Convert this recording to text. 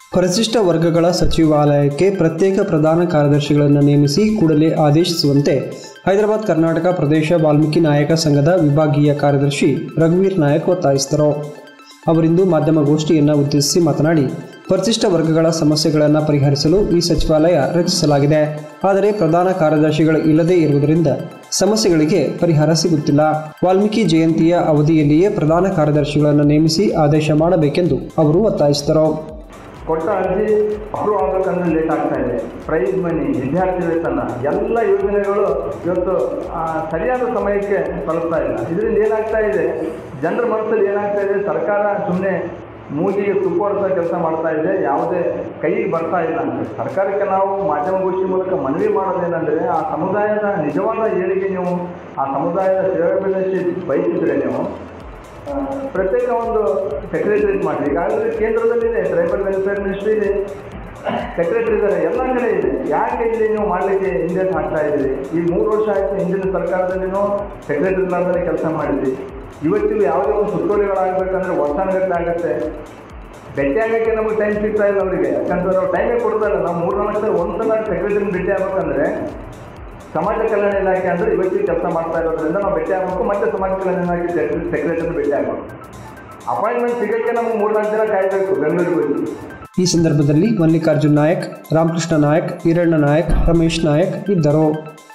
ಪರಿಶಿಷ್ಟ ವರ್ಗಗಳ ಸಚಿವಾಲಯಕ್ಕೆ ಪ್ರತ್ಯೇಕ ಪ್ರಧಾನ ಕಾರ್ಯದರ್ಶಿಗಳನ್ನು ನೇಮಿಸಿ ಕೂಡಲೇ ಆದೇಶಿಸುವಂತೆ ಹೈದರಾಬಾದ್ ಕರ್ನಾಟಕ ಪ್ರದೇಶ ವಾಲ್ಮೀಕಿ ನಾಯಕ ಸಂಘದ ವಿಭಾಗೀಯ ಕಾರ್ಯದರ್ಶಿ ರಘುವೀರ್ ನಾಯಕ್ ಒತ್ತಾಯಿಸಿದರು ಅವರಿಂದು ಮಾಧ್ಯಮಗೋಷ್ಠಿಯನ್ನು ಉದ್ದೇಶಿಸಿ ಮಾತನಾಡಿ ಪರಿಶಿಷ್ಟ ವರ್ಗಗಳ ಸಮಸ್ಯೆಗಳನ್ನು ಪರಿಹರಿಸಲು ಈ ಸಚಿವಾಲಯ ರಚಿಸಲಾಗಿದೆ ಆದರೆ ಪ್ರಧಾನ ಕಾರ್ಯದರ್ಶಿಗಳು ಇಲ್ಲದೇ ಇರುವುದರಿಂದ ಸಮಸ್ಯೆಗಳಿಗೆ ಪರಿಹಾರ ಸಿಗುತ್ತಿಲ್ಲ ವಾಲ್ಮೀಕಿ ಜಯಂತಿಯ ಅವಧಿಯಲ್ಲಿಯೇ ಪ್ರಧಾನ ಕಾರ್ಯದರ್ಶಿಗಳನ್ನು ನೇಮಿಸಿ ಆದೇಶ ಮಾಡಬೇಕೆಂದು ಅವರು ಒತ್ತಾಯಿಸಿದರು ಕೊಟ್ಟ ಅರ್ಜಿ ಅಪ್ರೂವ್ ಆಗಬೇಕಂದ್ರೆ ಲೇಟ್ ಆಗ್ತಾ ಇದೆ ಪ್ರೈಸ್ ಮನಿ ವಿದ್ಯಾರ್ಥಿ ವೇತನ ಎಲ್ಲ ಯೋಜನೆಗಳು ಇವತ್ತು ಆ, ಸರಿಯಾದ ಸಮಯಕ್ಕೆ ತಲುಪ್ತಾ ಇಲ್ಲ ಇದರಿಂದ ಏನಾಗ್ತಾ ಇದೆ ಜನರ ಮನಸ್ಸಲ್ಲಿ ಏನಾಗ್ತಾ ಇದೆ ಸರ್ಕಾರ ಸುಮ್ಮನೆ ಮೂಗಿಗೆ ತುಪ್ಪುವರ್ಸ ಕೆಲಸ ಮಾಡ್ತಾ ಇದೆ ಯಾವುದೇ ಕೈಗೆ ಬರ್ತಾ ಇಲ್ಲ ಅಂತ ಸರ್ಕಾರಕ್ಕೆ ನಾವು ಮಾಧ್ಯಮಗೋಷ್ಠಿ ಮೂಲಕ ಮನವಿ ಮಾಡೋದೇನೆಂದರೆ ಆ ಸಮುದಾಯದ ನಿಜವಾದ ಏಳಿಗೆ ನೀವು ಆ ಸಮುದಾಯದ ಸೇವೆ ಬೆಳೆಸಿ ಬಯಸಿದ್ರೆ ನೀವು ಆ, ಪ್ರತ್ಯೇಕ ಒಂದು ಸೆಕ್ರೆಟರಿಯೇಟ್ ಮಾಡಿ ಈಗಾಗಲೇ ಕೇಂದ್ರದಲ್ಲಿದೆ ಟ್ರೈಬಲ್ ವೆಲ್ಫೇರ್ ಮಿನಿಸ್ಟ್ರಿ ಇದೆ ಸೆಕ್ರೆಟರಿ ಇದ್ದಾರೆ ಎಲ್ಲ ಕಡೆ ಇದೆ ಯಾಕೆ ಇಲ್ಲಿ ನೀವು ಮಾಡಲಿಕ್ಕೆ ಹಿಂದೆ ಹಾಕ್ತಾ ಇದ್ದೀರಿ ಈ ಮೂರು ವರ್ಷ ಆಯಿತು ಹಿಂದಿನ ಸರ್ಕಾರದಲ್ಲಿನೂ ಸೆಕ್ರೆಟರಿ ಇಲ್ಲಾರ್ದೇ ಕೆಲಸ ಮಾಡಿದ್ರಿ ಇವತ್ತಿಗೂ ಯಾವುದೇ ಒಂದು ಸುತ್ತೋಲೆಗಳಾಗಬೇಕಂದ್ರೆ ವರ್ಷಾನುಗಟ್ಟಲೆ ಆಗುತ್ತೆ ಭೇಟಿ ಆಗಕ್ಕೆ ನಮಗೆ ಟೈಮ್ ಸಿಗ್ತಾ ಇಲ್ಲ ಅವರಿಗೆ ಯಾಕಂದ್ರೆ ಅವ್ರು ಟೈಮೇ ಕೊಡ್ತಾ ಇಲ್ಲ ನಾವು ಮೂರು ನಾಲ್ಕು ಸಲ ಒಂದು ಸಲ ಸೆಕ್ರೆಟರಿ ಭೇಟಿ ಆಗ್ಬೇಕಂದ್ರೆ ಸಮಾಜ ಕಲ್ಯಾಣ ಇಲಾಖೆ ಅಂದರೆ ಇವತ್ತಿಗೆ ಕೆಲಸ ಮಾಡ್ತಾ ಇರೋದ್ರಿಂದ ನಾವು ಭೇಟಿ ಆಗಬೇಕು ಮತ್ತೆ ಸಮಾಜ ಕಲ್ಯಾಣ ಇಲಾಖೆ ಸೆಕ್ರೆಟರಿ ಭೇಟಿ ಆಗಬೇಕು ಅಪಾಯಿಂಟ್ಮೆಂಟ್ ಸಿಗೋಕ್ಕೆ ನಮಗೆ ಮೂರು ನಾಲ್ಕು ದಿನ ಕಾಯಬೇಕು ಬೆಂಗಳೂರಿಗೆ ಹೋಗಿ ಈ ಸಂದರ್ಭದಲ್ಲಿ ಮಲ್ಲಿಕಾರ್ಜುನ್ ನಾಯಕ್ ರಾಮಕೃಷ್ಣ ನಾಯಕ್ ಈರಣ್ಣ ನಾಯಕ್ ರಮೇಶ್ ನಾಯಕ್ ಇದ್ದರು